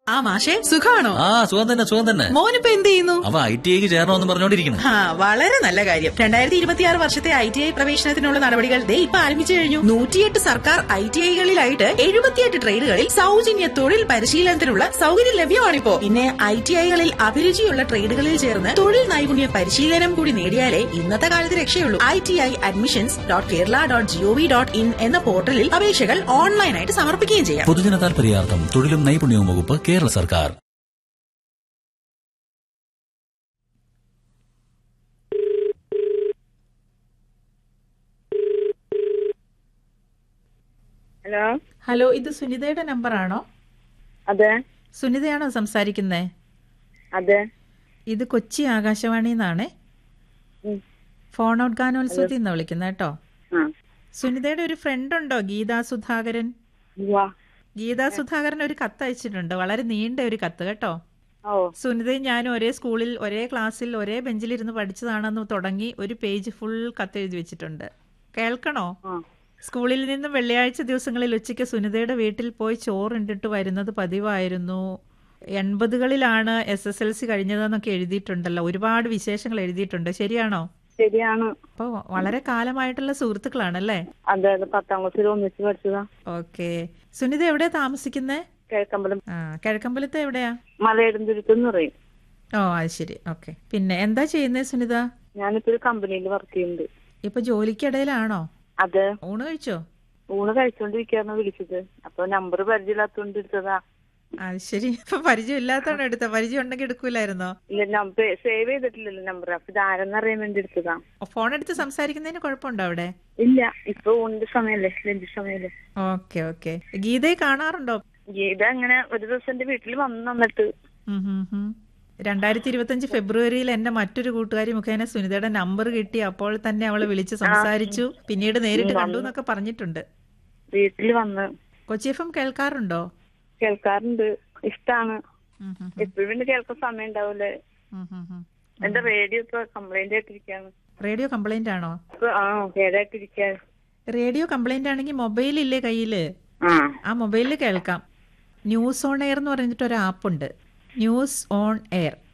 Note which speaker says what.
Speaker 1: ആ മാഷെ സുഖാണോ
Speaker 2: ആ സുഖം തന്നെ സുഖം തന്നെ
Speaker 1: മോനിപ്പോ എന്ത് ചെയ്യുന്നു
Speaker 2: അവ ഐ ടി ഐക്ക് ചേരണമെന്ന് പറഞ്ഞോണ്ടിരിക്കുന്നു
Speaker 1: ആ വളരെ നല്ല കാര്യം രണ്ടായിരത്തി ഇരുപത്തിയാറ് വർഷത്തെ ഐ ടി ഐ പ്രവേശനത്തിനുള്ള നടപടികൾ ദേ ഇപ്പൊ ആരംഭിച്ചു കഴിഞ്ഞു നൂറ്റിയെട്ട് സർക്കാർ ഐ ടി ഐകളിലായിട്ട് എഴുപത്തിയെട്ട് ട്രേഡുകളിൽ സൗജന്യ തൊഴിൽ പരിശീലനത്തിനുള്ള സൗകര്യം ലഭ്യമാണിപ്പോ പിന്നെ ഐ ടി ഐകളിൽ അഭിരുചിയുള്ള ട്രേഡുകളിൽ ചേർന്ന് തൊഴിൽ നൈപുണ്യ പരിശീലനം കൂടി നേടിയാലേ ഇന്നത്തെ കാലത്ത് രക്ഷയുള്ളൂ I T I admissions dot Kerala dot gov dot in എന്ന പോർട്ടലിൽ അപേക്ഷകൾ ഓൺലൈനായിട്ട് സമർപ്പിക്കുകയും ചെയ്യാം
Speaker 2: പൊതുജന താൽപര്യാർത്ഥം തൊഴിലും നൈപുണ്യവും വകുപ്പ് കേരള സർക്കാർ
Speaker 3: ഹലോ
Speaker 4: ഹലോ ഇത് സുനിതയുടെ നമ്പറാണോ
Speaker 3: അതെ
Speaker 4: സുനിതയാണോ സംസാരിക്കുന്നേ
Speaker 3: അതെ
Speaker 4: ഇത് കൊച്ചി ആകാശവാണി നിന്നാണേ
Speaker 3: ഉം.
Speaker 4: ഫോൺ ഔട്ട് ഗാനോത്സവത്തിൽ നിന്ന് വിളിക്കുന്നത് കേട്ടോ
Speaker 3: ആ
Speaker 4: സുനിതയുടെ ഒരു ഫ്രണ്ട് ഉണ്ടോ ഗീതാ സുധാകരൻ
Speaker 3: വാ
Speaker 4: ഗീതാ സുധാകരൻ ഒരു കത്ത് അയച്ചിട്ടുണ്ട് വളരെ നീണ്ട ഒരു കത്ത് കേട്ടോ
Speaker 3: ഓ
Speaker 4: സുനിതയും ഞാനും ഒരേ സ്കൂളിൽ ഒരേ ക്ലാസ്സിൽ ഒരേ ബെഞ്ചിലിരുന്ന് പഠിച്ചതാണെന്ന് തുടങ്ങി ഒരു പേജ് ഫുൾ കത്ത് എഴുതി വെച്ചിട്ടുണ്ട് കേൾക്കണോ
Speaker 3: ആ
Speaker 4: സ്കൂളിൽ നിന്നും വെള്ളിയാഴ്ച ദിവസങ്ങളിൽ ഉച്ചയ്ക്ക് സുനിതയുടെ വീട്ടിൽ പോയി ചോറുണ്ടിട്ട് വരുന്നത് പതിവായിരുന്നു എൺപതുകളിലാണ് എസ് എസ് എൽ സി കഴിഞ്ഞതെന്നൊക്കെ എഴുതിയിട്ടുണ്ടല്ലോ ഒരുപാട് വിശേഷങ്ങൾ എഴുതിയിട്ടുണ്ട് ശരിയാണോ
Speaker 3: ശരിയാണ്
Speaker 4: അപ്പോൾ വളരെ കാലമായിട്ടുള്ള സുഹൃത്തുക്കളാണല്ലേ
Speaker 3: അതെ അതെ പത്താം ക്ലാസ്സിൽ ഒന്നിച്ച് പഠിച്ചതാ
Speaker 4: ഓക്കെ സുനിത എവിടെയാ താമസിക്കുന്നേ
Speaker 3: കിഴക്കമ്പലം
Speaker 4: ആ കിഴക്കമ്പലത്ത് എവിടെയാ
Speaker 3: മലയിടന്തുരുത്ത് എന്ന് പറയും
Speaker 4: ഓ അത് ശരി ഓക്കെ പിന്നെ എന്താ ചെയ്യുന്നേ സുനിത
Speaker 3: ഞാനിപ്പോ ഒരു കമ്പനിയിൽ വർക്ക് ചെയ്യുന്നുണ്ട്
Speaker 4: ഇപ്പൊ ജോലിക്കിടയിലാണോ
Speaker 3: അതെ
Speaker 4: ഊണ് കഴിച്ചോ
Speaker 3: ഊണ് കഴിച്ചോണ്ടിരിക്കാന്ന് വിളിച്ചത് അപ്പൊ നമ്പർ പരിചയമില്ലാത്തോണ്ട് എടുത്തതാ
Speaker 4: അത് ശരി ഇപ്പൊ പരിചയം ഇല്ലാത്തതാണ് എടുത്ത പരിചയം ഉണ്ടെങ്കിൽ എടുക്കൂലായിരുന്നോ
Speaker 3: ഇല്ല നമ്പർ സേവ് ചെയ്തിട്ടില്ലല്ലോ നമ്പർ അപ്പൊ ഇത് ആരെന്നറിയാൻ വേണ്ടി എടുത്തതാ
Speaker 4: ഫോൺ എടുത്ത് സംസാരിക്കുന്നതിന് കുഴപ്പമുണ്ടോ അവിടെ
Speaker 3: ഇല്ല ഇപ്പൊ ഊണിന്റെ സമയല്ലേ ലഞ്ച് സമയല്ലേ
Speaker 4: ഓക്കെ ഓക്കെ ഗീതയെ കാണാറുണ്ടോ
Speaker 3: ഗീത അങ്ങനെ ഒരു ദിവസം എന്റെ വീട്ടിൽ വന്നു വന്നിട്ട്
Speaker 4: ഉം ഉം ഉം. രണ്ടായിരത്തി ഇരുപത്തഞ്ച് ഫെബ്രുവരിയിൽ എന്റെ മറ്റൊരു കൂട്ടുകാരി മുഖേന സുനിതയുടെ നമ്പർ കിട്ടി അപ്പോൾ തന്നെ അവളെ വിളിച്ച് സംസാരിച്ചു പിന്നീട് നേരിട്ട് കണ്ടു എന്നൊക്കെ പറഞ്ഞിട്ടുണ്ട്
Speaker 3: വീട്ടിൽ വന്ന്
Speaker 4: കൊച്ചി എഫ് എം കേൾക്കാറുണ്ടോ
Speaker 3: കേൾക്കാറുണ്ട് ഇഷ്ടാണ്
Speaker 4: ഉം ഉം
Speaker 3: എപ്പോഴും കേൾക്കാൻ സമയം ഉണ്ടാവൂലേ
Speaker 4: ഉം ഉം ഉം.
Speaker 3: എന്റെ റേഡിയോ ഇപ്പൊ കംപ്ലൈന്റ് ആയിട്ടിരിക്കാണ്
Speaker 4: റേഡിയോ കംപ്ലൈന്റ് ആണോ
Speaker 3: ഇപ്പൊ ആ കേടായിട്ടിരിക്കാണ്
Speaker 4: റേഡിയോ കംപ്ലൈന്റ് ആണെങ്കിൽ മൊബൈൽ ഇല്ലേ കയ്യില്
Speaker 3: ആ
Speaker 4: ആ മൊബൈലിൽ കേൾക്കാം ന്യൂസ് ഓൺ എയർ എന്ന് പറഞ്ഞിട്ട് ഒരു ആപ്പ് ഉണ്ട് ന്യൂസ് ഓൺ എയർ